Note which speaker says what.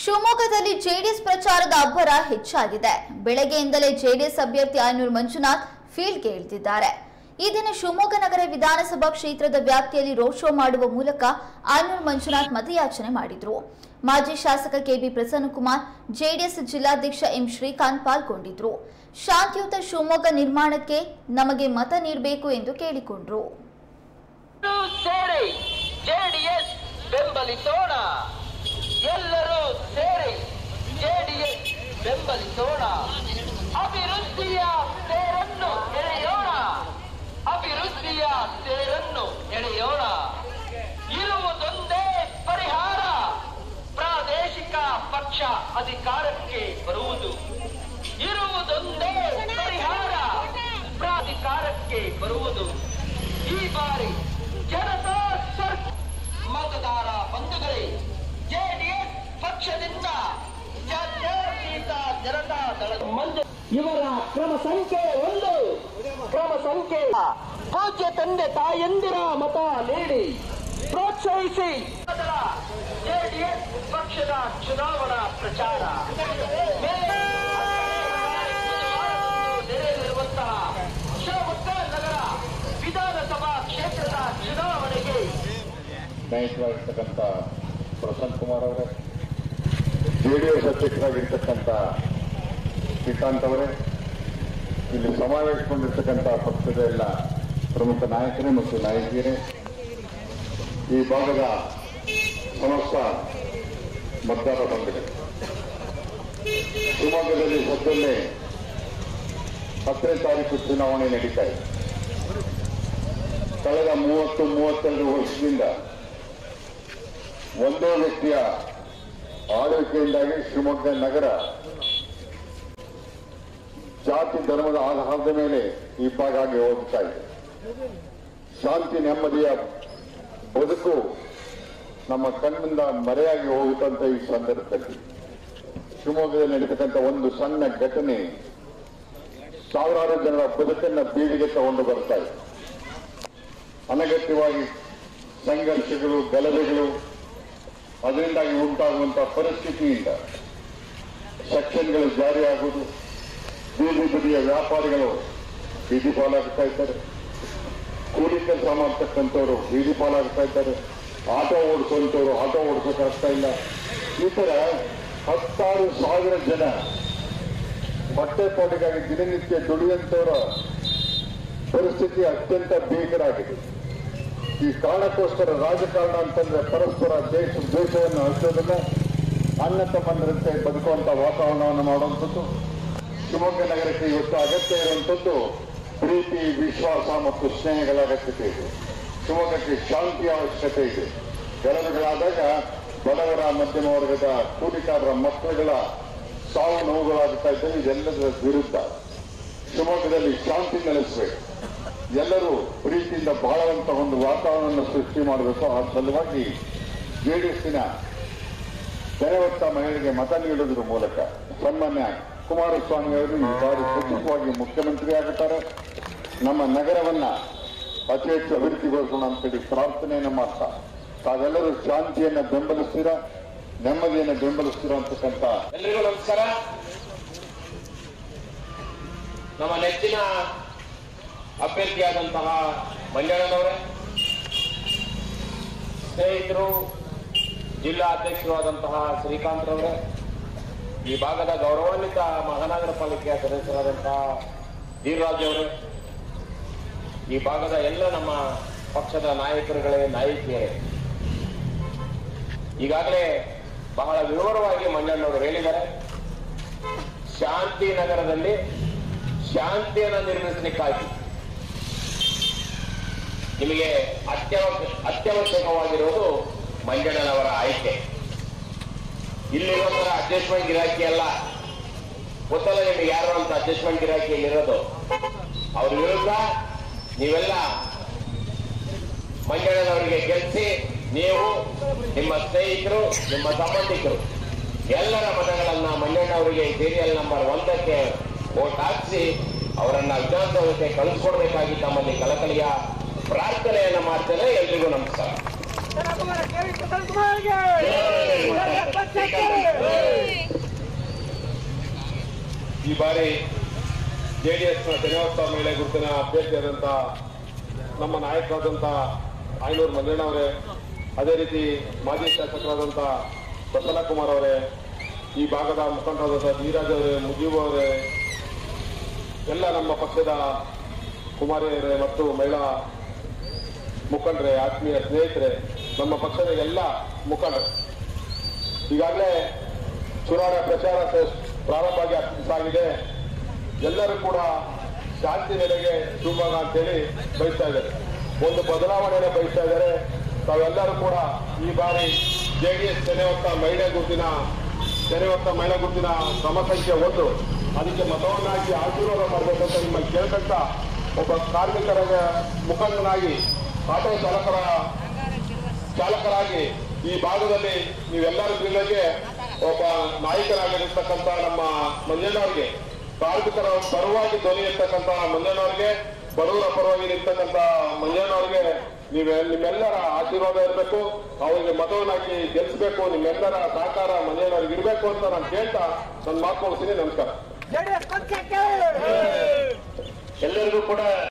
Speaker 1: ಶಿವಮೊಗ್ಗದಲ್ಲಿ ಜೆಡಿಎಸ್ ಪ್ರಚಾರದ ಅಬ್ಬರ ಹೆಚ್ಚಾಗಿದೆ ಬೆಳಗ್ಗೆಯಿಂದಲೇ ಜೆಡಿಎಸ್ ಅಭ್ಯರ್ಥಿ ಆಯನೂರು ಮಂಜುನಾಥ್ ಫೀಲ್ಡ್ಗೆ ಇಳಿದಿದ್ದಾರೆ ಈ ದಿನ ಶಿವಮೊಗ್ಗ ನಗರ ವಿಧಾನಸಭಾ ಕ್ಷೇತ್ರದ ವ್ಯಾಪ್ತಿಯಲ್ಲಿ ರೋಡ್ ಶೋ ಮಾಡುವ ಮೂಲಕ ಆಯನೂರು ಮಂಜುನಾಥ್ ಮತಯಾಚನೆ ಮಾಡಿದ್ರು ಮಾಜಿ ಶಾಸಕ ಕೆಬಿ ಪ್ರಸನ್ನಕುಮಾರ್ ಜೆಡಿಎಸ್ ಜಿಲ್ಲಾಧ್ಯಕ್ಷ ಎಂ ಶ್ರೀಕಾಂತ್ ಪಾಲ್ಗೊಂಡಿದ್ರು ಶಾಂತಿಯುತ ಶಿವಮೊಗ್ಗ ನಿರ್ಮಾಣಕ್ಕೆ ನಮಗೆ ಮತ ನೀಡಬೇಕು ಎಂದು ಕೇಳಿಕೊಂಡ್ರು
Speaker 2: ಎಲ್ಲರೂ ಸೇರಿ ಜೆಡಿಎಸ್ ಬೆಂಬಲಿಸೋಣ ಎಲ್ಲರೂ ಸೇರಿ ಜೆಡಿಎಸ್ ಬೆಂಬಲಿಸೋಣ ಅಭಿವೃದ್ಧಿಯ ಸೇರನ್ನು ಎಳೆಯೋಣ ಅಭಿವೃದ್ಧಿಯ ಸೇರನ್ನು ಎಳೆಯೋಣ ಇರುವುದೊಂದೇ ಪರಿಹಾರ ಪ್ರಾದೇಶಿಕ ಪಕ್ಷ ಅಧಿಕಾರಕ್ಕೆ ಬರುವುದು ಇರುವುದೊಂದೇ ಪರಿಹಾರ ಪ್ರಾಧಿಕಾರಕ್ಕೆ ಬರುವುದು ಈ ಬಾರಿ ಜನತಾ ಸರ್ಕ ಮತದಾರ ಬಂಧುಗಳೇ ಜೆಡಿಎಸ್ ಪಕ್ಷದಿಂದ ಜಾತ್ಯತೀತ ಜನತಾ ದಳ ಮಂಜು ಇವರ ಕ್ರಮ ಸಂಖ್ಯೆ ಒಂದು ಕ್ರಮ ಸಂಖ್ಯೆ ಪೂಜ್ಯ ತಂದೆ ತಾಯಂದಿರ ಮತ ನೀಡಿ ಪ್ರೋತ್ಸಾಹಿಸಿ ಜೆಡಿಎಸ್ ಪಕ್ಷದ ಚುನಾವಣಾ ಪ್ರಚಾರ ಮೇಲೆ ನೆರವೇರುವಂತಹ ಶಿವಮೊಗ್ಗ ನಗರ ವಿಧಾನಸಭಾ ಕ್ಷೇತ್ರದ ಚುನಾವಣೆಗೆ
Speaker 3: ನಾಯಕರಾಗಿರ್ತಕ್ಕಂಥ ಪ್ರಸನ್ನ ಕುಮಾರ್ ಅವರೇ ಜೆಡಿಎಸ್ ಅಧ್ಯಕ್ಷರಾಗಿರ್ತಕ್ಕಂಥ ಶ್ರೀಕಾಂತ್ ಅವರೇ ಇಲ್ಲಿ ಸಮಾವೇಶಗೊಂಡಿರ್ತಕ್ಕಂಥ ಪಕ್ಷದ ಎಲ್ಲ ಪ್ರಮುಖ ನಾಯಕರೇ ಮತ್ತು ನಾಯಕಿಯರೇ ಈ ಭಾಗದ ಸಮಸ್ತ ಮತದಾರ ಬಂಧುಗಳು ಶಿವಮೊಗ್ಗದಲ್ಲಿ ಸದ್ಯಲ್ಲೇ ಹತ್ತನೇ ತಾರೀಕು ಚುನಾವಣೆ ನಡೀತಾ ಇದೆ ಕಳೆದ ಮೂವತ್ತು ಮೂವತ್ತೆರಡು ವರ್ಷದಿಂದ ಒಂದೇ ವ್ಯಕ್ತಿಯ ಆಳ್ವಿಕೆಯಿಂದಾಗಿ ಶಿವಮೊಗ್ಗ ನಗರ ಜಾತಿ ಧರ್ಮದ ಆಧಾರದ ಮೇಲೆ ಈ ಭಾಗ ಆಗಿ ಹೋಗ್ತಾ ಇದೆ ಶಾಂತಿ ನೆಮ್ಮದಿಯ ಬದುಕು ನಮ್ಮ ಕಣ್ಣಿಂದ ಮರೆಯಾಗಿ ಹೋಗುತ್ತಂತ ಈ ಸಂದರ್ಭದಲ್ಲಿ ಶಿವಮೊಗ್ಗದಲ್ಲಿ ನಡೀತಕ್ಕಂಥ ಒಂದು ಸಣ್ಣ ಘಟನೆ ಸಾವಿರಾರು ಜನರ ಬದುಕನ್ನ ಬೀದಿಗೆ ತಗೊಂಡು ಬರ್ತಾ ಇದೆ ಅನಗತ್ಯವಾಗಿ ಸಂಘರ್ಷಗಳು ಗಲಭೆಗಳು ಅದರಿಂದಾಗಿ ಉಂಟಾಗುವಂತಹ ಪರಿಸ್ಥಿತಿಯಿಂದ ಸೆಕ್ಷನ್ಗಳು ಜಾರಿಯಾಗುವುದು ಬೀದಿ ಬದಿಯ ವ್ಯಾಪಾರಿಗಳು ಬೀದಿ ಪಾಲಾಗ್ತಾ ಇದ್ದಾರೆ ಕೂಲಿ ಕೆಲಸ ಮಾಡ್ತಕ್ಕಂಥವ್ರು ಬೀದಿ ಪಾಲಾಗ್ತಾ ಇದ್ದಾರೆ ಆಟೋ ಓಡಿಸುವಂಥವ್ರು ಆಟೋ ಓಡಿಸೋಕ್ಕಾಗ್ತಾ ಇಲ್ಲ ಈ ತರ ಹತ್ತಾರು ಸಾವಿರ ಜನ ಬಟ್ಟೆ ಪಾಟಿಗಾಗಿ ದಿನನಿತ್ಯ ದುಡಿಯುವಂಥವರ ಪರಿಸ್ಥಿತಿ ಅತ್ಯಂತ ಭೀಕರಾಗಿದೆ ಈ ಕಾರಣಕ್ಕೋಸ್ಕರ ರಾಜಕಾರಣ ಅಂತಂದ್ರೆ ಪರಸ್ಪರ ದೇಶ ದ್ವೇಷವನ್ನು ಹಚ್ಚೋದನ್ನ ಅನ್ನ ತಮ್ಮಂದರಂತೆ ಬದುಕುವಂತ ವಾತಾವರಣವನ್ನು ಮಾಡುವಂಥದ್ದು ಶಿವಮೊಗ್ಗ ನಗರಕ್ಕೆ ಇವತ್ತು ಅಗತ್ಯ ಇರುವಂಥದ್ದು ಪ್ರೀತಿ ವಿಶ್ವಾಸ ಮತ್ತು ಸ್ನೇಹಗಳ ಅಗತ್ಯತೆ ಇದೆ ಶಿವಮೊಗ್ಗಕ್ಕೆ ಶಾಂತಿಯ ಅವಶ್ಯಕತೆ ಇದೆ ಗಲಭೆಗಳಾದಾಗ ಬಡವರ ಮಧ್ಯಮ ವರ್ಗದ ಕೂಲಿಕಾರರ ಮಕ್ಕಳುಗಳ ಸಾವು ನೋವುಗಳಾಗ್ತಾ ಇದ್ದರೆ ಇದೆಲ್ಲದರ ವಿರುದ್ಧ ಶಿವಮೊಗ್ಗದಲ್ಲಿ ಶಾಂತಿ ನೆಲೆಸಬೇಕು ಎಲ್ಲರೂ ಪ್ರೀತಿಯಿಂದ ಬಾಳುವಂತ ಒಂದು ವಾತಾವರಣವನ್ನು ಸೃಷ್ಟಿ ಮಾಡಬೇಕು ಆ ಸಲುವಾಗಿ ಜೆಡಿಎಸ್ಸಿನ ದಯವತ್ತ ಮಹಿಳೆಗೆ ಮತ ನೀಡುವುದರ ಮೂಲಕ ಸನ್ಮಾನ್ಯ ಕುಮಾರಸ್ವಾಮಿ ಅವರು ಈ ಬಾರಿ ಖಚಿತವಾಗಿ ಮುಖ್ಯಮಂತ್ರಿ ಆಗುತ್ತಾರೆ ನಮ್ಮ ನಗರವನ್ನ ಅತಿ ಹೆಚ್ಚು ಅಭಿವೃದ್ಧಿಗೊಳಿಸೋಣ ಅಂತೇಳಿ ಪ್ರಾರ್ಥನೆಯನ್ನು ಮಾಡ್ತಾ ತಾವೆಲ್ಲರೂ ಶಾಂತಿಯನ್ನ ಬೆಂಬಲಿಸ್ತೀರಾ ನೆಮ್ಮದಿಯನ್ನು ಬೆಂಬಲಿಸ್ತೀರಾ ಅಂತಕ್ಕಂಥ
Speaker 4: ಎಲ್ರಿಗೂ ನಮಸ್ಕಾರ ನಮ್ಮ ನೆಚ್ಚಿನ ಅಭ್ಯರ್ಥಿಯಾದಂತಹ ಮಂಜಣ್ಣನವರೇ ಸ್ನೇಹಿತರು ಜಿಲ್ಲಾ ಅಧ್ಯಕ್ಷರು ಆದಂತಹ ಶ್ರೀಕಾಂತ್ ರವರೇ ಈ ಭಾಗದ ಗೌರವಾನ್ವಿತ ಮಹಾನಗರ ಪಾಲಿಕೆಯ ಸದಸ್ಯರಾದಂತಹ ಧೀರರಾಜ್ ಅವರೇ ಈ ಭಾಗದ ಎಲ್ಲ ನಮ್ಮ ಪಕ್ಷದ ನಾಯಕರುಗಳೇ ನಾಯಕಿಯರೇ ಈಗಾಗಲೇ ಬಹಳ ವಿವರವಾಗಿ ಮಂಜಣ್ಣವರು ಹೇಳಿದ್ದಾರೆ ಶಾಂತಿ ನಗರದಲ್ಲಿ ಶಾಂತಿಯನ್ನು ನಿರ್ಮಿಸಲಿಕ್ಕಾಗಿ ನಿಮಗೆ ಅತ್ಯವಶ್ಯ ಅತ್ಯವಶ್ಯಕವಾಗಿರುವುದು ಮಂಜಣ್ಣನವರ ಆಯ್ಕೆ ಇಲ್ಲಿರುವಂತಹ ಅಡ್ಜಸ್ಟ್ಮೆಂಟ್ ಗಿರಾಕಿ ಅಲ್ಲ ಗೊತ್ತಲ್ಲ ನಿಮಗೆ ಯಾರು ಅಂತ ಅಡ್ಜಸ್ಟ್ಮೆಂಟ್ ಗಿರಾಕಿಯಲ್ಲಿ ಇರೋದು ಅವ್ರ ವಿರುದ್ಧ ನೀವೆಲ್ಲ ಮಂಜಣ್ಣನವರಿಗೆ ಗೆಲ್ಲಿಸಿ ನೀವು ನಿಮ್ಮ ಸ್ನೇಹಿತರು ನಿಮ್ಮ ಸಂಬಂಧಿಕರು ಎಲ್ಲರ ಮತಗಳನ್ನ ಮಂಜಣ್ಣ ಅವರಿಗೆ ಸೀರಿಯಲ್ ನಂಬರ್ ಒಂದಕ್ಕೆ ವೋಟ್ ಹಾಕಿಸಿ ಅವರನ್ನ ವಿಧಾನಸೌಧಕ್ಕೆ ಕಳಿಸ್ಕೊಡ್ಬೇಕಾಗಿ ತಮ್ಮಲ್ಲಿ ಕಳಕಳಿಯ ಪ್ರಾರ್ಥನೆಯನ್ನ ಮಾಡ್ತೇನೆ ಎಲ್ರಿಗೂ ನಮಸ್ಕಾರ
Speaker 5: ಕುಮಾರ ಕೆ ವಿ ಪ್ರಸನ್ನ ಕುಮಾರ್ಗೆ ಪಕ್ಷಕ್ಕೆ ಈ ಬಾರಿ ಜೆ ಡಿ ಎಸ್ನ ಜನೋತ್ಸವ ಮಹಿಳೆ ಗುರುತಿನ ಅಭ್ಯರ್ಥಿಯಾದಂಥ ನಮ್ಮ ನಾಯಕರಾದಂಥ ಆಯನೂರು ಮಂಜಣ್ಣ ಅವರೇ ಅದೇ ರೀತಿ ಮಾಜಿ ಶಾಸಕರಾದಂಥ ಪ್ರಸನ್ನ ಕುಮಾರ್ ಅವರೇ ಈ ಭಾಗದ ಮುಖಂಡರಾದಂಥ ಧೀರಾಜ್ ಅವರೇ ಮುಜೀಬ್ ಅವರೇ ಎಲ್ಲ ನಮ್ಮ ಪಕ್ಷದ ಕುಮಾರಿಯರೇ ಮತ್ತು ಮಹಿಳಾ ಮುಖಂಡರೇ ಆತ್ಮೀಯ ಸ್ನೇಹಿತರೆ ನಮ್ಮ ಪಕ್ಷದ ಎಲ್ಲ ಮುಖಂಡರು ಈಗಾಗಲೇ ಚುನಾವಣಾ ಪ್ರಚಾರ ಸ- ಪ್ರಾರಂಭ ಆಗಿ ಹತ್ತು ಸಾಗಿದೆ ಎಲ್ಲರೂ ಕೂಡ ಶಾಂತಿ ನೆಲೆಗೆ ಶಿವಮೊಗ್ಗ ಅಂತೇಳಿ ಬಯಸ್ತಾ ಇದ್ದಾರೆ ಒಂದು ಬದಲಾವಣೆಯನ್ನು ಬಯಸ್ತಾ ಇದ್ದಾರೆ ತಾವೆಲ್ಲರೂ ಕೂಡ ಈ ಬಾರಿ ಜೆಡಿಎಸ್ ಜನೆ ಹೊತ್ತ ಮಹಿಳೆ ಗುರುತಿನ ಜನೆ ಹೊತ್ತ ಮಹಿಳಾ ಗುರುತಿನ ಕ್ರಮ ಸಂಖ್ಯೆ ಒಂದು ಅದಕ್ಕೆ ಮತವನ್ನು ಹಾಕಿ ಆಶೀರ್ವಾದ ಮಾಡಬೇಕಂತ ನಿಮ್ಮಲ್ಲಿ ಕೇಳ್ಕೊಂತ ಒಬ್ಬ ಕಾರ್ಮಿಕರ ಮುಖಂಡನಾಗಿ ಆಟೋ ಚಾಲಕರ ಚಾಲಕರಾಗಿ ಈ ಭಾಗದಲ್ಲಿ ನೀವೆಲ್ಲರ ಜಿಲ್ಲೆಗೆ ಒಬ್ಬ ನಾಯಕರಾಗಿರ್ತಕ್ಕಂಥ ನಮ್ಮ ಮಂಜಣ್ಣವ್ರಿಗೆ ಕಾರ್ಮಿಕರ ಪರವಾಗಿ ಧ್ವನಿ ಇರ್ತಕ್ಕಂಥ ಮಂಜಣ್ಣವ್ರಿಗೆ ಬಡವರ ಪರವಾಗಿ ನಿರ್ತಕ್ಕಂಥ ಮಂಜಣ್ಣವ್ರಿಗೆ ನೀವೆ ನಿಮ್ಮೆಲ್ಲರ ಆಶೀರ್ವಾದ ಇರಬೇಕು ಅವರಿಗೆ ಮತವನ್ನು ಹಾಕಿ ಗೆಲ್ಲಿಸಬೇಕು ನಿಮ್ಮೆಲ್ಲರ ಸಹಕಾರ ಮಂಜಣ್ಣವ್ರಿಗೆ ಇರಬೇಕು ಅಂತ ನಾನು ಕೇಳ್ತಾ ನನ್ನ ಮಾತು ಮುಗಿಸ್ತೀನಿ ನಮಸ್ಕಾರ
Speaker 6: ಜೆಡಿಎಸ್ ಪಕ್ಷಕ್ಕೆ
Speaker 5: ಎಲ್ಲರಿಗೂ ಕೂಡ